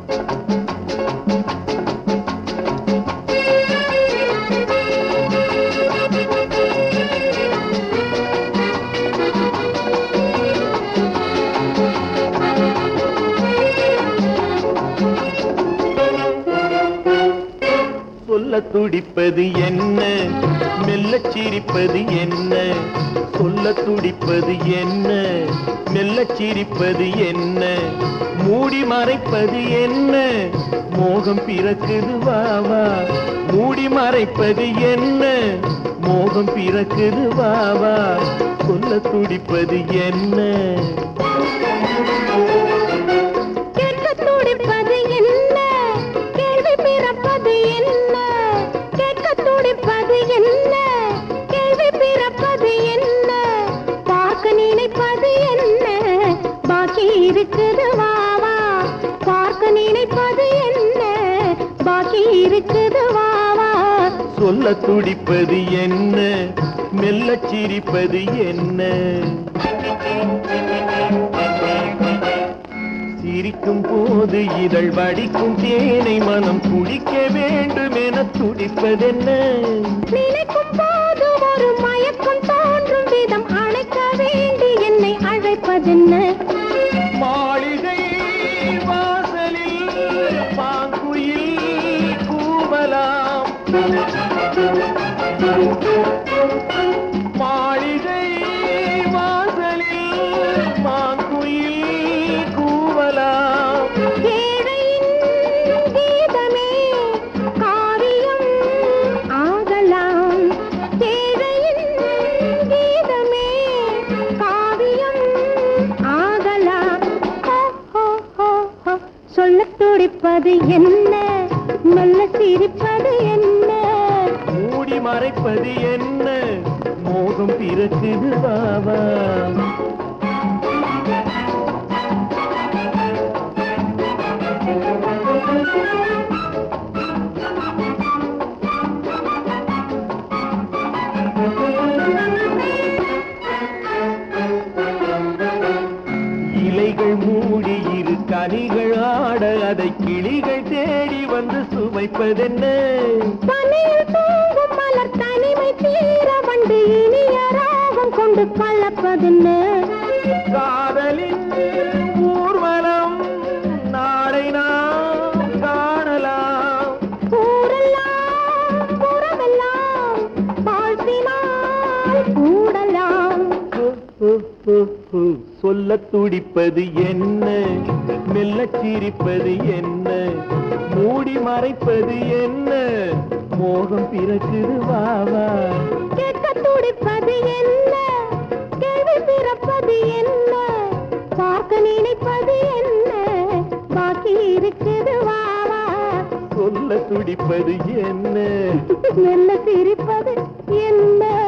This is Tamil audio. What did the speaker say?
சொல்ல துடிப்பது என்ன மெல்லச் சிரிப்பது என்ன சொல்ல துடிப்பது என்ன மெல்லச் சிரிப்பது என்ன மூடி மறைப்பது என்ன மோகம் பிறக்குது வா வா மூடி மறைப்பது என்ன மோகம் பிறக்குது வா வா சொல்ல துடிப்பது என்ன கேட்க துடிப்பது என்ன கேள்வி பிறப்பது என்ன கேட்க துடிப்பது என்ன கேள்வி பிறப்பது என்ன பார்க்க நினைப்பது என்ன பாக்கி இருக்குது வா வா பார்க்க நினைப்பது என்ன பாக்கி இருக்குது வா வா சொல்ல துடிப்பது என்ன மெல்லச் சிரிப்பது என்ன சிரிக்கும் போது இதழ் வடிக்கும் தேனை மனம் குடிக்க வேண்டும் என துடிப்பதென்ன நினைக்கும் போது ஒரு மயக்கம் தோன்றும் விதம் அழைக்க வேண்டி என்னை அழைப்பதென்ன மாளிகை வாசலில் பாங்குயில் கூவலாம் மாளிகை வாசலில் மாங்குயில் கூவலாம் ஏழையின் கீதமே காவியம் ஆகலாம் ஏழையின் கீதமே காவியம் ஆகலாம் ஹோ, ஹோ, ஹோ, ஹோ. சொல்லத் துடிப்பது என்ன மெல்ல சிரிப்பது என்ன மூடி மறைப்பது என்ன மோகம் பிறக்குது வாவா இலைகள் மூடி இரு கனிகள் ஆட அதை கிளிகள் தேடி வந்து சுவைப்பதென்ன பனியில் தூங்கும் மலர் தனிமை தீர வந்து இனிய ராகம் கொண்டு கலப்பதென்ன காதலின் ஊர்வலம் நாளை நாம் காணலாம் ஊரெல்லாம் புறமெல்லாம் வாழ்த்தினால் கூடலாம் ஹு, ஹு, ஹு, ஹு. சொல்ல துடிப்பது என்ன மெல்லச் சிரிப்பது என்ன மூடி மறைப்பது என்ன மோகம் பிறக்குது வாவா கேட்க துடிப்பது என்ன கேள்வி பிறப்பது என்ன பார்க்க நினைப்பது என்ன பாக்கி இருக்குது வா வா சொல்ல துடிப்பது என்ன மெல்ல சிரிப்பது என்ன